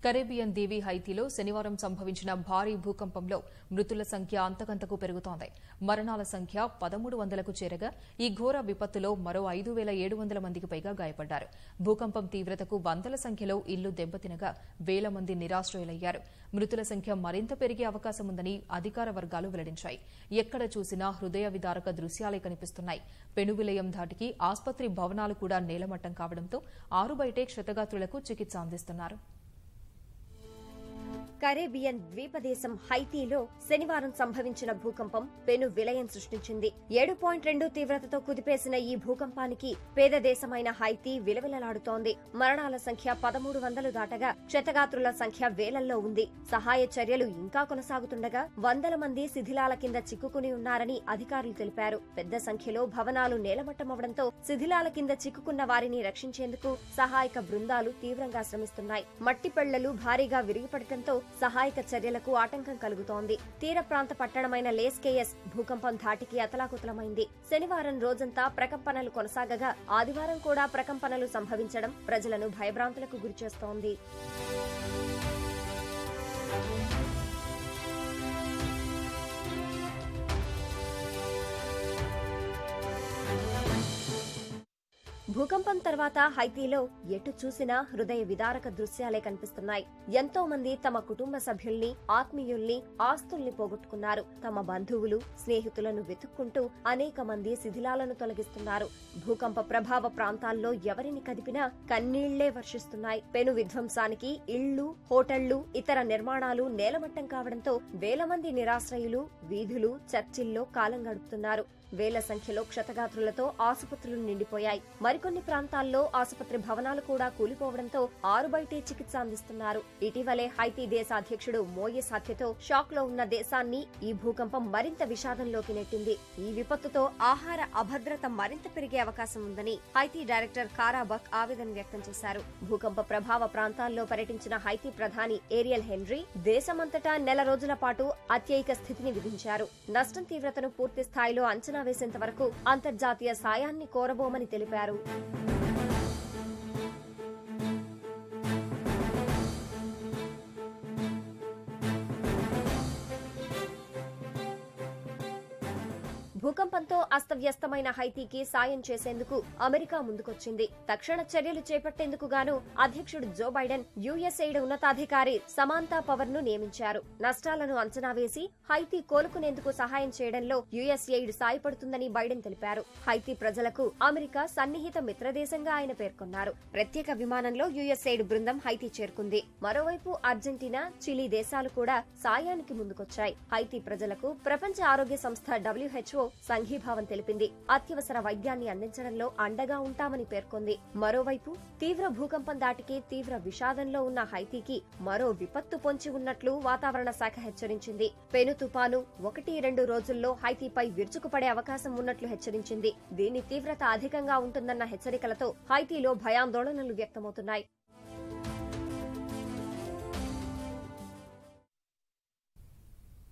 Caribbean దీవి హైతీలో శనివారం సంభవించిన భారీ భూకంపంలో మృతుల సంఖ్య అంతకంతకు పెరుగుతోంది మరణాల సంఖ్య పదమూడు వందలకు చేరగా ఈ ఘోర విపత్తులో మరో ఐదు వేల ఏడు వందల మందికి పైగా గాయపడ్డారు భూకంపం తీవ్రతకు వందల సంఖ్యలో ఇళ్లు దెబ్బతినగా వేల మంది నిరాశ్రయులయ్యారు మృతుల సంఖ్య మరింత పెరిగే అవకాశం ఉందని అధికార వర్గాలు వెల్లడించాయి ఎక్కడ చూసినా హృదయ విదారక దృశ్యాలే కనిపిస్తున్నాయి పెనువిలయం ధాటికి ఆసుపత్రి భవనాలు కూడా నేలమట్టం కావడంతో ఆరు బయటే క్షతగాత్రులకు చికిత్స అందిస్తున్నారు కరేబియన్ ద్వీపదేశం హైతీలో శనివారం సంభవించిన భూకంపం పెను విలయం సృష్టించింది ఏడు పాయింట్ రెండు తీవ్రతతో కుదిపేసిన ఈ భూకంపానికి పేద దేశమైన హైతీ విలవిలలాడుతోంది మరణాల సంఖ్య పదమూడు వందలు దాటగా క్షతగాత్రుల సంఖ్య వేలల్లో ఉంది సహాయ చర్యలు ఇంకా కొనసాగుతుండగా వందల మంది శిథిలాల కింద చిక్కుకుని ఉన్నారని అధికారులు తెలిపారు పెద్ద సంఖ్యలో భవనాలు నేలమట్టమవడంతో శిథిలాల కింద చిక్కుకున్న వారిని రక్షించేందుకు సహాయక బృందాలు తీవ్రంగా శ్రమిస్తున్నాయి మట్టి పెళ్లలు భారీగా విరిగిపడటంతో సహాయక చర్యలకు ఆటంకం కలుగుతోంది తీర ప్రాంత పట్టణమైన లేస్కేఎస్ భూకంపం ధాటికి అతలాకుతలమైంది శనివారం రోజంతా ప్రకంపనలు కొనసాగగా ఆదివారం కూడా ప్రకంపనలు సంభవించడం ప్రజలను భయభ్రాంతులకు గురిచేస్తోంది భూకంపం తర్వాత హైతీలో ఎటు చూసినా హృదయ విదారక దృశ్యాలే కనిపిస్తున్నాయి ఎంతో మంది తమ కుటుంబ సభ్యుల్ని ఆత్మీయుల్ని ఆస్తుల్ని పోగొట్టుకున్నారు తమ బంధువులు స్నేహితులను వెతుక్కుంటూ అనేక మంది శిథిలాలను తొలగిస్తున్నారు భూకంప ప్రభావ ప్రాంతాల్లో ఎవరిని కదిపినా కన్నీళ్లే వర్షిస్తున్నాయి పెను విధ్వంసానికి ఇళ్లు హోటళ్లు ఇతర నిర్మాణాలు నేలమట్టం కావడంతో వేల మంది నిరాశ్రయులు వీధులు చర్చిల్లో కాలం గడుపుతున్నారు వేల సంఖ్యలో క్షతగాత్రులతో ఆసుపత్రులు నిండిపోయాయి మరికొన్ని ప్రాంతాల్లో ఆసుపత్రి భవనాలు కూడా కూలిపోవడంతో ఆరు బయటే చికిత్స అందిస్తున్నారు ఇటీవలే హైతీ దేశ అధ్యక్షుడు మోయెస్ హత్యతో షాక్ లో ఉన్న దేశాన్ని ఈ భూకంపం మరింత విషాదంలోకి నెట్టింది ఈ విపత్తుతో ఆహార అభద్రత మరింత పెరిగే అవకాశం ఉందని హైతీ డైరెక్టర్ కారాబక్ ఆవేదన వ్యక్తం చేశారు భూకంప ప్రభావ ప్రాంతాల్లో పర్యటించిన హైతీ ప్రధాని ఏరియల్ హెన్రీ దేశమంతటా నెల రోజుల పాటు అత్యయిక స్థితిని విధించారు నష్టం తీవ్రతను పూర్తి స్థాయిలో అంచనా వేసేంత వరకు అంతర్జాతీయ సాయాన్ని కోరబోమని తెలిపారు భూకంపంతో అస్తవ్యస్తమైన హైతీకి సాయం చేసేందుకు అమెరికా ముందుకొచ్చింది తక్షణ చర్యలు చేపట్టేందుకు గాను అధ్యక్షుడు జో బైడెన్ యుఎస్ఎయిడ్ ఉన్నతాధికారి సమాంతా పవర్ ను నియమించారు నష్టాలను అంచనా వేసి హైతీ కోలుకునేందుకు సహాయం చేయడంలో యుఎస్ఎయిడ్ సాయపడుతుందని బైడెన్ తెలిపారు హైతీ ప్రజలకు అమెరికా సన్నిహిత మిత్రదేశంగా ఆయన పేర్కొన్నారు ప్రత్యేక విమానంలో యుఎస్ఎయిడ్ బృందం హైతీ చేరుకుంది మరోవైపు అర్జెంటీనా చిలీ దేశాలు కూడా సాయానికి ముందుకొచ్చాయి హైతీ ప్రజలకు ప్రపంచ ఆరోగ్య సంస్థ డబ్ల్యూహెచ్ఓ సంఘీభావం తెలిపింది అత్యవసర వైద్యాన్ని అందించడంలో అండగా ఉంటామని పేర్కొంది మరోవైపు తీవ్ర భూకంపం దాటికి తీవ్ర విషాదంలో ఉన్న హైతీకి మరో విపత్తు పొంచి ఉన్నట్లు వాతావరణ శాఖ హెచ్చరించింది పెను తుపాను ఒకటి రెండు రోజుల్లో హైతీపై విరుచుకుపడే అవకాశం ఉన్నట్లు హెచ్చరించింది దీని తీవ్రత అధికంగా ఉంటుందన్న హెచ్చరికలతో హైతీలో భయాందోళనలు వ్యక్తమవుతున్నాయి